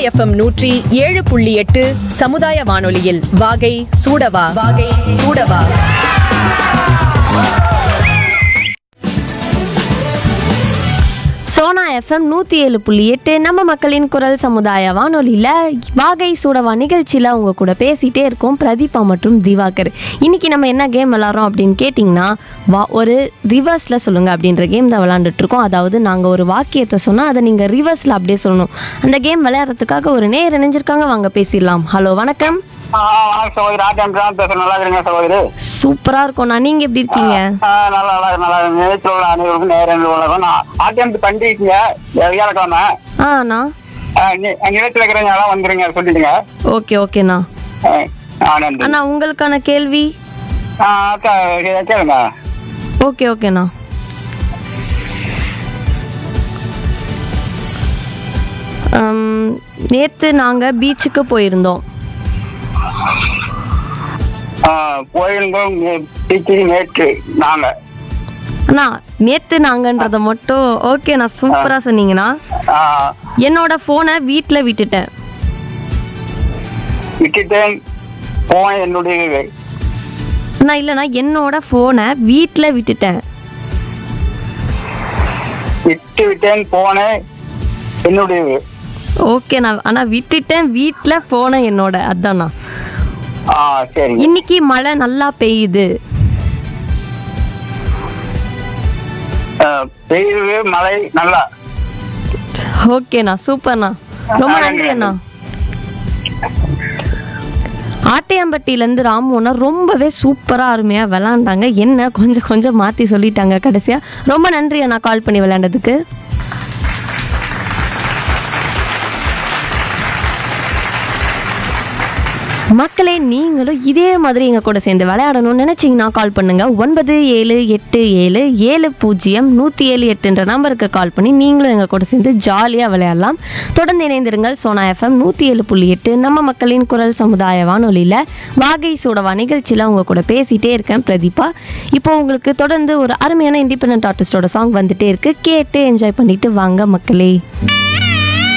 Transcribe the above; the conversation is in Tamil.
எஃப்எம் நூற்றி ஏழு புள்ளி எட்டு சமுதாய வானொலியில் வாகை சூடவா வாகை சூடவா சோனா எஃப்எம் நூற்றி ஏழு புள்ளி எட்டு நம்ம மக்களின் குரல் சமுதாய வானொலியில் வாகை சூடவா நிகழ்ச்சியில் அவங்க கூட பேசிகிட்டே இருக்கோம் பிரதீபா மற்றும் திவாகர் இன்னைக்கு நம்ம என்ன கேம் விளாட்றோம் அப்படின்னு கேட்டிங்கன்னா வா ஒரு ரிவர்ஸில் சொல்லுங்கள் அப்படின்ற கேம் தான் விளாண்டுட்டு இருக்கோம் அதாவது நாங்கள் ஒரு வாக்கியத்தை சொன்னால் அதை நீங்கள் ரிவர்ஸில் அப்படியே சொல்லணும் அந்த கேம் விளையாடுறதுக்காக ஒரு நேர் இணைஞ்சிருக்காங்க வாங்க பேசிடலாம் ஹலோ வணக்கம் ஆ, வணக்கம் சகோதரி ஆட்டம் தான் பேசுறேன் நல்லா இருக்கிறீங்க சகோதரி சூப்பராக இருக்கோண்ணா நீங்கள் எப்படி இருக்கீங்க ஆ, நல்லா நல்லா நல்லா நிலையத்தில் உள்ள அனைவருக்கும் நேரம் உலகம் நான் ஆட்டம் பண்ணிருக்கீங்க வியாழக்கிழமை ஆ அண்ணா ஆ, நி- நிலையத்தில் இருக்கிறவங்க எல்லாம் வந்துருங்க சொல்லிடுங்க ஓகே ஓகேண்ணா ஆ, ஆ, நன்றி அண்ணா உங்களுக்கான கேள்வி ஆ, அக்கா, கே- கேளுங்க ஓகே ஓகேண்ணா நேற்று நாங்கள் பீச்சுக்கு போயிருந்தோம் ஆ, போயிருந்தோம் நே- டீச்சர் நேற்று நாங்க அண்ணா நேற்று நாங்கன்றத மட்டும் ஓகேண்ணா சூப்பராக சொன்னீங்கண்ணா ஆ, என்னோட ஃபோனை வீட்டில் விட்டுட்டேன் விட்டுட்டேன் போன் என்னுடைய அண்ணா இல்லைண்ணா என்னோட ஃபோனை வீட்டில் விட்டுட்டேன் விட்டு விட்டேன் போனேன் என்னுடைய ஓகேண்ணா ஆனால் விட்டுட்டேன் வீட்டில் ஃபோனை என்னோட அதாண்ணா ஆ சரிங்க இன்னைக்கு மழை நல்லா பெய்யுது ஆ, பெய்யுது மழை நல்லா ஓகேண்ணா சூப்பர்ண்ணா ரொம்ப நன்றி அண்ணா ஆட்டையாம்பட்டியிலேருந்து ராமுன்னா ரொம்பவே சூப்பராக அருமையாக விளாண்டாங்க என்ன கொஞ்சம் கொஞ்சம் மாற்றி சொல்லிட்டாங்க கடைசியாக ரொம்ப நன்றி அண்ணா கால் பண்ணி விளையாண்டதுக்கு மக்களே நீங்களும் இதே மாதிரி எங்கள் கூட சேர்ந்து விளையாடணும்னு நினச்சிங்கன்னா கால் பண்ணுங்கள் ஒன்பது ஏழு எட்டு ஏழு ஏழு பூஜ்ஜியம் நூற்றி ஏழு எட்டுன்ற நம்பருக்கு கால் பண்ணி நீங்களும் எங்கள் கூட சேர்ந்து ஜாலியாக விளையாடலாம் தொடர்ந்து இணைந்திருங்கள் சோனா எஃப்எம் நூற்றி ஏழு புள்ளி எட்டு நம்ம மக்களின் குரல் சமுதாய வானொலியில் வாகை சூடவா நிகழ்ச்சியில் உங்கள் கூட பேசிகிட்டே இருக்கேன் பிரதீபா இப்போ உங்களுக்கு தொடர்ந்து ஒரு அருமையான இண்டிபெண்ட் ஆர்டிஸ்டோட சாங் வந்துட்டே இருக்கு கேட்டு என்ஜாய் பண்ணிட்டு வாங்க மக்களே